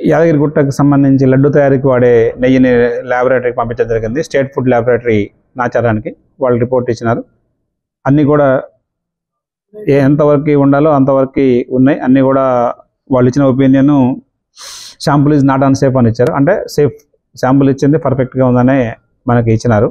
యాదగిరిగుట్టకు సంబంధించి లడ్డు తయారీకి వాడే నెయ్యిని ల్యాబొరేటరీకి పంపించడం జరిగింది స్టేట్ ఫుడ్ ల్యాబొరేటరీ నాచారానికి వాళ్ళు రిపోర్ట్ ఇచ్చినారు అన్నీ కూడా ఏ ఎంతవరకు ఉండాలో అంతవరకు ఉన్నాయి అన్నీ కూడా వాళ్ళు ఇచ్చిన opinion sample is not unsafe అని ఇచ్చారు అంటే సేఫ్ శాంపుల్ ఇచ్చింది పర్ఫెక్ట్గా ఉందనే మనకి ఇచ్చినారు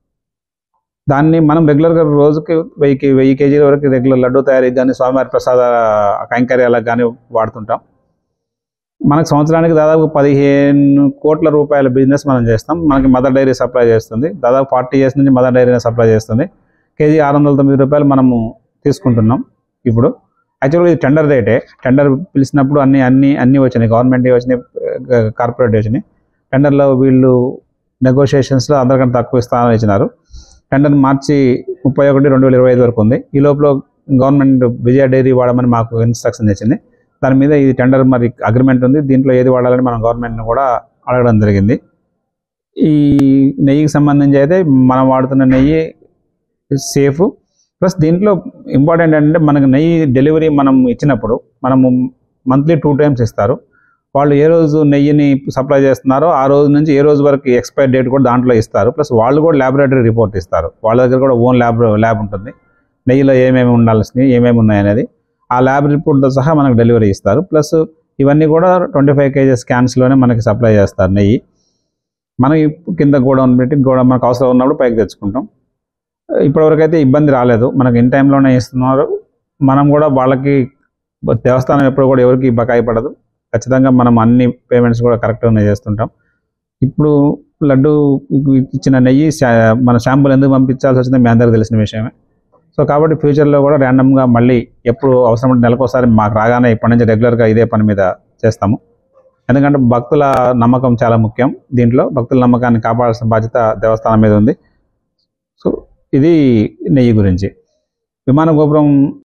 దాన్ని మనం రెగ్యులర్గా రోజుకి వెయ్యి వెయ్యి కేజీల వరకు రెగ్యులర్ లడ్డు తయారీకి కానీ స్వామివారి ప్రసాద కైంకర్యాలకు కానీ వాడుతుంటాం మనకు సంవత్సరానికి దాదాపు పదిహేను కోట్ల రూపాయల బిజినెస్ మనం చేస్తాం మనకి మదర్ డైరీ సప్లై చేస్తుంది దాదాపు ఫార్టీ ఇయర్స్ నుంచి మదర్ డైరీ సప్లై చేస్తుంది కేజీ ఆరు వందల తొమ్మిది రూపాయలు మనము తీసుకుంటున్నాం ఇప్పుడు యాక్చువల్గా ఇది టెండర్ రేటే టెండర్ పిలిచినప్పుడు అన్ని అన్ని అన్నీ వచ్చినాయి గవర్నమెంట్ వచ్చినాయి కార్పొరేట్ వచ్చినాయి టెండర్లో వీళ్ళు నెగోషియేషన్స్లో అందరికంటే తక్కువ ఇస్తామని ఇచ్చినారు టెండర్ మార్చి ముప్పై ఒకటి రెండు వేల ఇరవై ఐదు వరకు ఉంది ఈ లోపల గవర్నమెంట్ విజయ డైరీ వాడమని మాకు ఇన్స్ట్రక్షన్ ఇచ్చింది దాని మీద ఈ టెండర్ మరి అగ్రిమెంట్ ఉంది దీంట్లో ఏది వాడాలని మనం గవర్నమెంట్ని కూడా అడగడం జరిగింది ఈ నెయ్యికి సంబంధించి అయితే మనం వాడుతున్న నెయ్యి సేఫ్ ప్లస్ దీంట్లో ఇంపార్టెంట్ ఏంటంటే మనకి నెయ్యి డెలివరీ మనం ఇచ్చినప్పుడు మనము మంత్లీ టూ టైమ్స్ ఇస్తారు వాళ్ళు ఏ రోజు నెయ్యిని సప్లై చేస్తున్నారో ఆ రోజు నుంచి ఏ రోజు వరకు ఎక్స్పైర్ డేట్ కూడా దాంట్లో ఇస్తారు ప్లస్ వాళ్ళు కూడా ల్యాబొరేటరీ రిపోర్ట్ ఇస్తారు వాళ్ళ దగ్గర కూడా ఓన్ ల్యాబ్ ల్యాబ్ ఉంటుంది నెయ్యిలో ఏమేమి ఉండాల్సినవి ఏమేమి ఉన్నాయనేది ఆ ల్యాబ్ రిపోర్ట్తో సహా మనకు డెలివరీ ఇస్తారు ప్లస్ ఇవన్నీ కూడా ట్వంటీ ఫైవ్ కేజెస్ క్యాన్స్లోనే మనకి సప్లై చేస్తారు నెయ్యి మనం ఇప్పు- కింద గోడౌన్ పెట్టి గోడ మనకు అవసరం ఉన్నప్పుడు పైకి తెచ్చుకుంటాం ఇప్పటివరకు అయితే ఇబ్బంది రాలేదు మనకి ఇన్ టైంలోనే ఇస్తున్నారు మనం కూడా వాళ్ళకి దేవస్థానం ఎప్పుడు కూడా ఎవరికి బకాయి పడదు ఖచ్చితంగా మనం అన్ని పేమెంట్స్ కూడా కరెక్ట్గానే చేస్తుంటాం ఇప్పుడు లడ్డు ఇచ్చిన నెయ్యి శా- మన షాంపూలు ఎందుకు పంపించాల్సి వచ్చిందో మీ అందరికీ తెలిసిన విషయమే సో కాబట్టి ఫ్యూచర్లో కూడా ర్యాండమ్గా మళ్ళీ ఎప్పుడు అవసరం ఉంటే నెలకోసారి మాకు రాగానే ఇప్పటి నుంచి రెగ్యులర్గా ఇదే పని మీద చేస్తాము ఎందుకంటే భక్తుల నమ్మకం చాలా ముఖ్యం దీంట్లో భక్తుల నమ్మకాన్ని కాపాడాల్సిన బాధ్యత దేవస్థానం మీద ఉంది సో ఇది నెయ్యి గురించి విమాన గోపురం